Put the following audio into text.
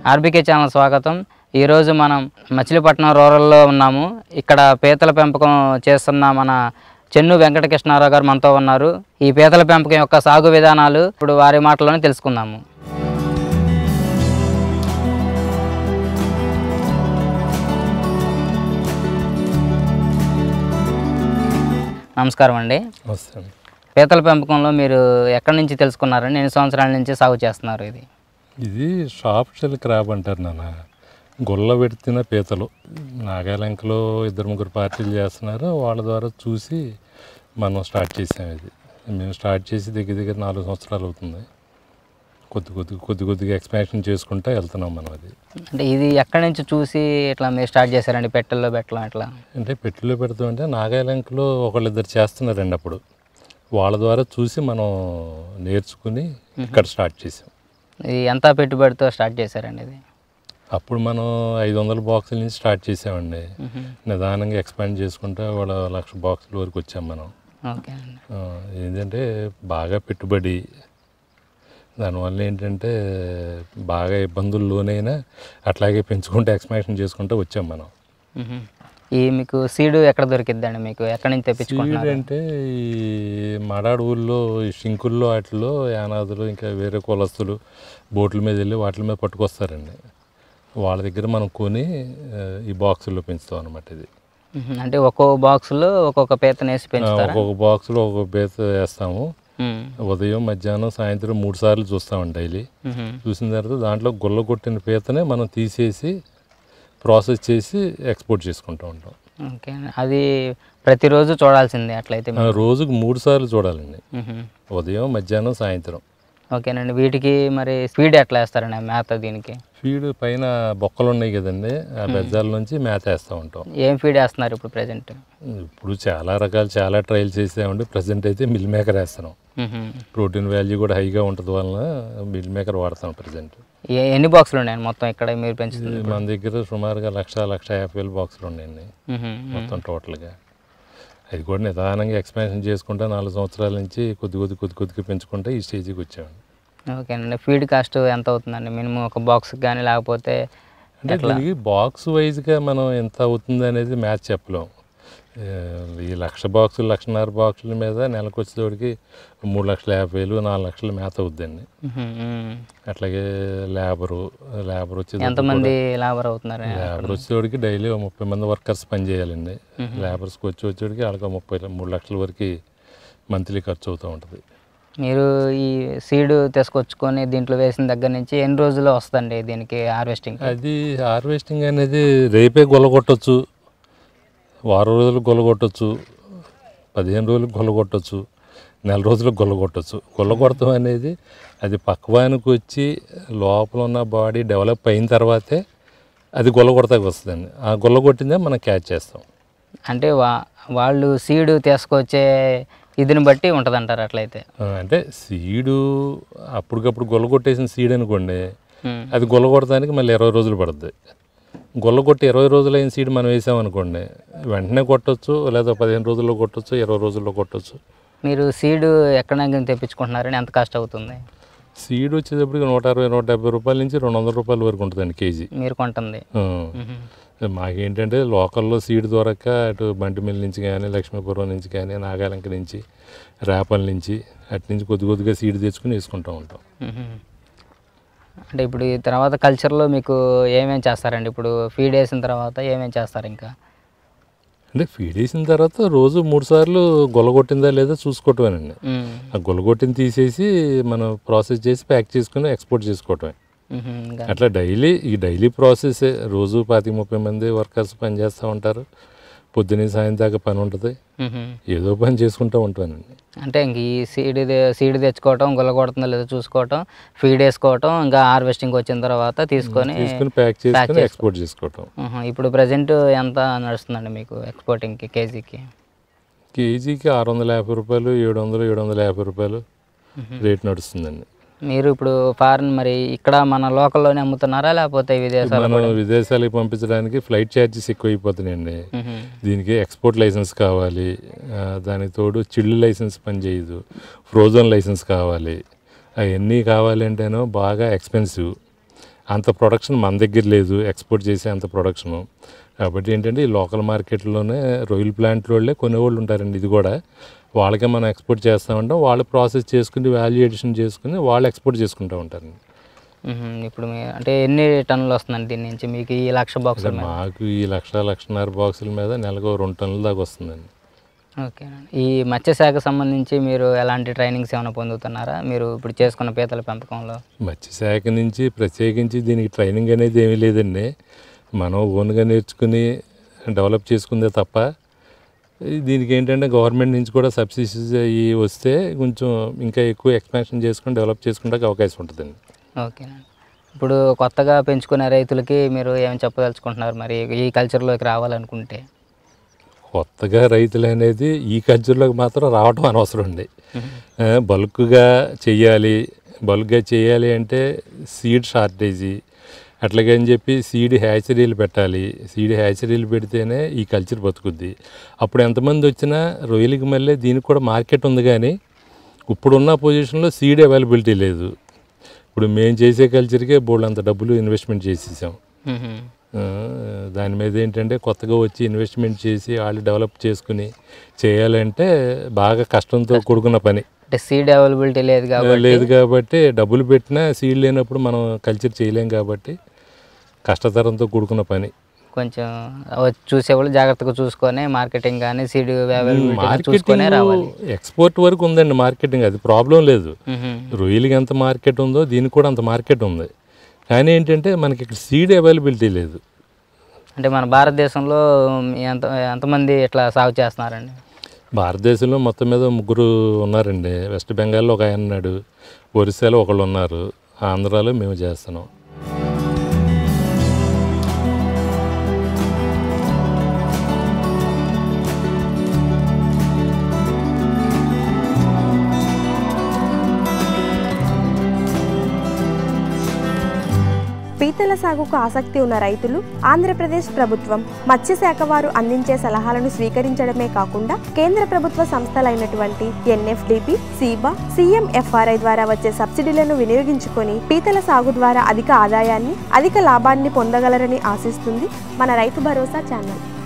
RBK channel స్వాగతం ఈరోజు మనం మచిలీపట్నం రూరల్లో ఉన్నాము ఇక్కడ పీతల పెంపకం చేస్తున్న మన చెన్ను వెంకటకృష్ణారావు గారు మనతో ఉన్నారు ఈ పీతల పెంపకం యొక్క సాగు విధానాలు ఇప్పుడు వారి మాటల్లోనే తెలుసుకుందాము నమస్కారం అండి నమస్తే అండి. పీతల పెంపకంలో మీరు ఎక్కడి నుంచి తెలుసుకున్నారండి ఎన్ని సంవత్సరాల నుంచి సాగు చేస్తున్నారు ఇది ఇది షాప్ షెల్ క్రాబ్ అంటారు నాన్న గుల్ల పెడుతున్న పీతలు నాగాలంకలో ఇద్దరు ముగ్గురు పార్టీలు చేస్తున్నారు వాళ్ళ ద్వారా చూసి మనం స్టార్ట్ చేసాం ఇది మేము స్టార్ట్ చేసి దగ్గర దగ్గర నాలుగు సంవత్సరాలు అవుతుంది కొద్ది కొద్ది కొద్ది కొద్దిగా ఎక్స్పాన్షన్ చేసుకుంటూ వెళ్తున్నాం మనం అది అంటే ఇది ఎక్కడి నుంచి చూసి ఇట్లా మీరు స్టార్ట్ చేశారండి పెట్టెల్లో పెట్టడం ఇట్లా అంటే పెట్టెలో పెడుతుంటే నాగాలంకలో ఒకళ్ళిద్దరు చేస్తున్నారండి అప్పుడు వాళ్ళ ద్వారా చూసి మనం నేర్చుకుని ఇక్కడ స్టార్ట్ చేసాం ఇది ఎంత పెట్టుబడితో స్టార్ట్ చేశారండి ఇది అప్పుడు మనం ఐదు వందల బాక్సుల నుంచి స్టార్ట్ చేసామండి నిదానంగా ఎక్స్పాండ్ చేసుకుంటూ వాళ్ళ లక్ష బాక్సుల వరకు వచ్చాం మనం ఓకే అండి ఆ, ఏంటంటే బాగా పెట్టుబడి దానివల్ల ఏంటంటే బాగా ఇబ్బందులు లోనైనా అట్లాగే పెంచుకుంటూ ఎక్స్పాన్షన్ చేసుకుంటూ వచ్చాం మనం మ్మ్. ఈ మీకు సీడు ఎక్కడ దొరికిద్దండి మీకు ఎక్కడి నుంచి తెప్పించుకుంటున్నారు అంటే ఈ మడాడు ఊళ్ళో ఈ షింకుల్లో వాటిలో యానాదులు ఇంకా వేరే కులస్తులు బోట్ల మీద వెళ్ళి వాటి మీద పట్టుకొస్తారండి వాళ్ళ దగ్గర మనం కొని ఆ, ఈ బాక్సుల్లో పెంచుతాం అనమాట ఇది మ్మ్. అంటే ఒక్కో బాక్స్లో ఒక్కొక్క పీతను వేసి ఆ, పెంచుతారా ఒక్కొక్క బాక్స్లో ఒక్కొక్క బేత వేస్తాము మ్మ్. ఉదయం మధ్యాహ్నం సాయంత్రం మూడు సార్లు చూస్తామండి డైలీ మ్మ్. చూసిన తర్వాత దాంట్లో గుల్ల కొట్టిన పీతనే మనం తీసేసి ప్రాసెస్ చేసి ఎక్స్పోర్ట్ చేసుకుంటూ ఉంటాం ఓకే అండి అది ప్రతిరోజు చూడాల్సిందే అట్లయితే ఆ, రోజుకు మూడు సార్లు చూడాలండి మ్మ్. ఉదయం మధ్యాహ్నం సాయంత్రం ఓకేనండి వీటికి మరి స్పీడ్ ఎట్లా వేస్తారండి మేత దీనికి ఫీడ్ పైన బొక్కలు ఉన్నాయి కదండి ఆ బెజ్జాల నుంచి మేత వేస్తూ ఉంటాం ఏం ఫీడ్ వేస్తున్నారు ఇప్పుడు ప్రజెంట్ ఇప్పుడు చాలా రకాలు చాలా ట్రయల్స్ చేసామండి ప్రజెంట్ అయితే మిల్ మేకర్ వేస్తున్నాం ప్రోటీన్ వాల్యూ కూడా హైగా ఉంటుంది వలన మిల్ మేకర్ వాడతాం ప్రజెంట్ ఎన్ని బాక్సులు ఉన్నాయండి మొత్తం ఇక్కడ మీరు పెంచుతుంది మన దగ్గర సుమారుగా లక్ష లక్ష యాభై వేలు బాక్సులు ఉన్నాయండి మ్మ్. మొత్తం టోటల్గా అది కూడా నిదానంగా ఎక్స్పాన్షన్ చేసుకుంటా నాలుగు సంవత్సరాల నుంచి కొద్ది కొద్ది కొద్ది కొద్దిగా పెంచుకుంటా ఈ స్టేజ్కి వచ్చామండి ఓకేనండి ఫీడ్ కాస్ట్ ఎంత అవుతుందండి మినిమం ఒక బాక్స్ కానీ లేకపోతే అంటే దీనికి బాక్స్ వైజ్గా మనం ఎంత అవుతుంది అనేది మ్యాచ్ చెప్పలేం ఏ, ఈ లక్ష బాక్సులు లక్షన్నర బాక్సుల మీద నెలకు వచ్చేటోడికి మూడు లక్షల యాభై వేలు నాలుగు లక్షల మేత అవుద్దండి మ్మ్. మ్మ్. అట్లాగే లేబరు లేబర్ వచ్చేది ఎంతమంది లేబర్ అవుతున్నారు లేబర్ వచ్చేవాడికి డైలీ ఓ ముప్పై మంది వర్కర్స్ పని చేయాలండి లేబర్స్కి వచ్చి వచ్చేవాడికి వాళ్ళకి ఓ ముప్పై మూడు లక్షల వరకు మంత్లీ ఖర్చు అవుతూ ఉంటుంది మీరు ఈ సీడ్ తీసుకొచ్చుకొని దీంట్లో వేసిన దగ్గర నుంచి ఎన్ని రోజుల్లో వస్తుందండి దీనికి హార్వెస్టింగ్ అది హార్వెస్టింగ్ అనేది రేపే గొల్లగొట్టచ్చు వారం రోజులు గొల్లగొట్టచ్చు పదిహేను రోజులు గొల్లగొట్టచ్చు నెల రోజులు గొల్లగొట్టచ్చు గొల్లగొడతాం అనేది అది పక్వానికి వచ్చి లోపల ఉన్న బాడీ డెవలప్ అయిన తర్వాతే అది గొల్లగొడతాకి వస్తుందండి ఆ గొల్లగొట్టిందే మనం క్యాచ్ చేస్తాం అంటే వా వాళ్ళు సీడ్ తీసుకొచ్చే ఇదిని బట్టి ఉంటుంది అంటారు అట్లయితే ఆ, అంటే సీడు అప్పటికప్పుడు గొల్లగొట్టేసిన సీడ్ అనుకోండి మ్మ్. అది గొల్లగొడటానికి మళ్ళీ ఇరవై రోజులు పడుతుంది గొల్లగొట్టి ఇరవై రోజులు అయిన సీడ్ మనం వేసామనుకోండి వెంటనే కొట్టచ్చు లేదా పదిహేను రోజుల్లో కొట్టచ్చు ఇరవై రోజుల్లో కొట్టచ్చు మీరు సీడ్ ఎక్కడ నుంచి తెప్పించుకుంటున్నారని ఎంత కాస్ట్ అవుతుంది సీడ్ వచ్చేటప్పటికి నూట అరవై నూట డెబ్బై రూపాయల నుంచి రెండు వందల రూపాయల వరకు ఉంటుందండి కేజీ మీరు కొంటుంది ఆ. మ్మ్. మాకేంటంటే లోకల్లో సీడ్ దొరక్క అటు బంటిమిల్ నుంచి కానీ లక్ష్మీపురం నుంచి కానీ నాగాలంక నుంచి రేపల నుంచి అటు నుంచి కొద్ది కొద్దిగా సీడ్ తెచ్చుకుని వేసుకుంటూ ఉంటాం మ్మ్. అంటే ఇప్పుడు ఈ తర్వాత కల్చర్లో మీకు ఏమేం చేస్తారండి ఇప్పుడు ఫీడ్ వేసిన తర్వాత ఏమేం చేస్తారు ఇంకా అంటే ఫీడ్ వేసిన తర్వాత రోజు మూడు సార్లు గొల్లగొట్టిందా లేదా చూసుకోవటమేనండి మ్మ్. ఆ గొల్లగొట్టిని తీసేసి మనం ప్రాసెస్ చేసి ప్యాక్ చేసుకుని ఎక్స్పోర్ట్ చేసుకోవటమే మ్మ్. ఇంకా అట్లా డైలీ ఈ డైలీ ప్రాసెసే రోజు పాతి ముప్పై మంది వర్కర్స్ పని చేస్తూ ఉంటారు పొద్దున్న సాయం దాకా పని ఉంటుంది మ్మ్. ఏదో పని చేసుకుంటూ ఉంటానండి అంటే ఇంక ఈ సీడ్ సీడ్ తెచ్చుకోవటం గుల్లగొడుతుందో లేదో చూసుకోవటం ఫీడ్ వేసుకోవటం ఇంకా హార్వెస్టింగ్ వచ్చిన తర్వాత తీసుకొని తీసుకుని ప్యాక్ చేసుకుని ఎక్స్పోర్ట్ చేసుకోవటం మ్మ్. ఇప్పుడు ప్రజెంట్ ఎంత నడుస్తుందండి మీకు ఎక్స్పోర్టింగ్కి కేజీకి కేజీకి ఆరు వందల యాభై రూపాయలు ఏడు వందలు ఏడు వందల యాభై రూపాయలు రేట్ నడుస్తుందండి మీరు ఇప్పుడు ఫారెన్ మరి ఇక్కడ మన లోకల్లోనే అమ్ముతున్నారా లేకపోతే విదేశాలు మనం విదేశాలకు పంపించడానికి ఫ్లైట్ ఛార్జెస్ ఎక్కువ అయిపోతున్నాయండి మ్మ్. దీనికి ఎక్స్పోర్ట్ లైసెన్స్ కావాలి ఆ, దానికి తోడు చిల్లు లైసెన్స్ పనిచేయదు ఫ్రోజన్ లైసెన్స్ కావాలి అవన్నీ కావాలంటేనో బాగా ఎక్స్పెన్సివ్ అంత ప్రొడక్షన్ మన దగ్గర లేదు ఎక్స్పోర్ట్ చేసే అంత ప్రొడక్షను కాబట్టి ఏంటంటే ఈ లోకల్ మార్కెట్లోనే రొయ్యల ప్లాంట్ వాళ్ళే కొనేవాళ్ళు ఉంటారండి ఇది కూడా వాళ్ళకే మనం ఎక్స్పోర్ట్ చేస్తామంటాం వాళ్ళు ప్రాసెస్ చేసుకుని వాల్యూ ఎడిషన్ చేసుకుని వాళ్ళు ఎక్స్పోర్ట్ చేసుకుంటూ ఉంటారండి మ్మ్. ఇప్పుడు మీ అంటే ఎన్ని టన్నులు వస్తుందండి దీని నుంచి మీకు ఈ లక్ష బాక్సుల మీద మాకు ఈ లక్ష లక్షన్నర బాక్సుల మీద నెలకు రెండు టన్నుల దాకా వస్తుందండి ఓకే ఈ మత్స్యశాఖ సంబంధించి మీరు ఎలాంటి ట్రైనింగ్స్ ఏమైనా పొందుతున్నారా మీరు ఇప్పుడు చేసుకున్న పీతల పెంపకంలో మత్స్యశాఖ నుంచి ప్రత్యేకించి దీనికి ట్రైనింగ్ అనేది ఏమీ లేదండి మనం ఓన్గా నేర్చుకుని డెవలప్ చేసుకుందే తప్ప ఈ దీనికి ఏంటంటే గవర్నమెంట్ నుంచి కూడా సబ్సిడీస్ అయ్యి వస్తే కొంచెం ఇంకా ఎక్కువ ఎక్స్పాన్షన్ చేసుకుని డెవలప్ చేసుకుంటే అవకాశం ఉంటుందండి ఓకేనండి ఇప్పుడు కొత్తగా పెంచుకునే రైతులకి మీరు ఏం చెప్పదలుచుకుంటున్నారు మరి ఈ కల్చర్లోకి రావాలనుకుంటే కొత్తగా రైతులు అనేది ఈ కల్చర్లోకి మాత్రం రావటం అనవసరం అండి ఆ, బల్క్గా చెయ్యాలి బల్క్గా చేయాలి అంటే సీడ్ షార్టేజీ అట్లాగని చెప్పి సీడ్ హ్యాచరీలు పెట్టాలి సీడ్ హ్యాచరీలు పెడితేనే ఈ కల్చర్ బతుకుద్ది అప్పుడు ఎంతమంది వచ్చినా రొయ్యలకి మళ్ళీ దీనికి కూడా మార్కెట్ ఉంది కానీ ఇప్పుడున్న పొజిషన్లో సీడ్ అవైలబిలిటీ లేదు ఇప్పుడు మేము చేసే కల్చర్కే బోల్డ్ అంత డబ్బులు ఇన్వెస్ట్మెంట్ చేసేసాం మ్మ్. ఆ, దాని మీద ఏంటంటే కొత్తగా వచ్చి ఇన్వెస్ట్మెంట్ చేసి వాళ్ళు డెవలప్ చేసుకుని చేయాలంటే బాగా కష్టంతో కూడుకున్న పని అంటే సీడ్ అవైలబిలిటీ లేదు కాబట్టి లేదు కాబట్టి డబ్బులు పెట్టినా సీడ్ లేనప్పుడు మనం కల్చర్ చేయలేం కాబట్టి కష్టతరంతో కూడుకున్న పని కొంచెం వచ్చి చూసేవాళ్ళు జాగ్రత్తగా చూసుకొని మార్కెటింగ్ కానీ సీడ్ అవైలబిలిటీ చూసుకొని మార్కెటింగ్ రావాలి ఎక్స్పోర్ట్ వరకు ఉందండి మార్కెటింగ్ అది ప్రాబ్లం లేదు మ్మ్. రొయ్యలకి ఎంత మార్కెట్ ఉందో దీనికి కూడా అంత మార్కెట్ ఉంది కానీ ఏంటంటే మనకి ఇక్కడ సీడ్ అవైలబిలిటీ లేదు అంటే మన భారతదేశంలో ఎంత ఎంతమంది ఇట్లా సాగు చేస్తున్నారండి భారతదేశంలో మొత్తం మీద ముగ్గురు ఉన్నారండి వెస్ట్ బెంగాల్లో ఒక ఆయన ఉన్నాడు ఒరిస్సాలో ఒకళ్ళు ఉన్నారు ఆంధ్రాలో మేము చేస్తున్నాం పీతల సాగుకు ఆసక్తి ఉన్న రైతులు ఆంధ్రప్రదేశ్ ప్రభుత్వం మత్స్యశాఖ వారు అందించే సలహాలను స్వీకరించడమే కాకుండా కేంద్ర ప్రభుత్వ సంస్థలైనటువంటి ఎన్ఎఫ్డిపి సీబా సిఎంఎఫ్ఆర్ఐ ద్వారా వచ్చే సబ్సిడీలను వినియోగించుకొని పీతల సాగు ద్వారా అధిక ఆదాయాన్ని అధిక లాభాన్ని పొందగలరని ఆశిస్తుంది మన రైతు భరోసా ఛానల్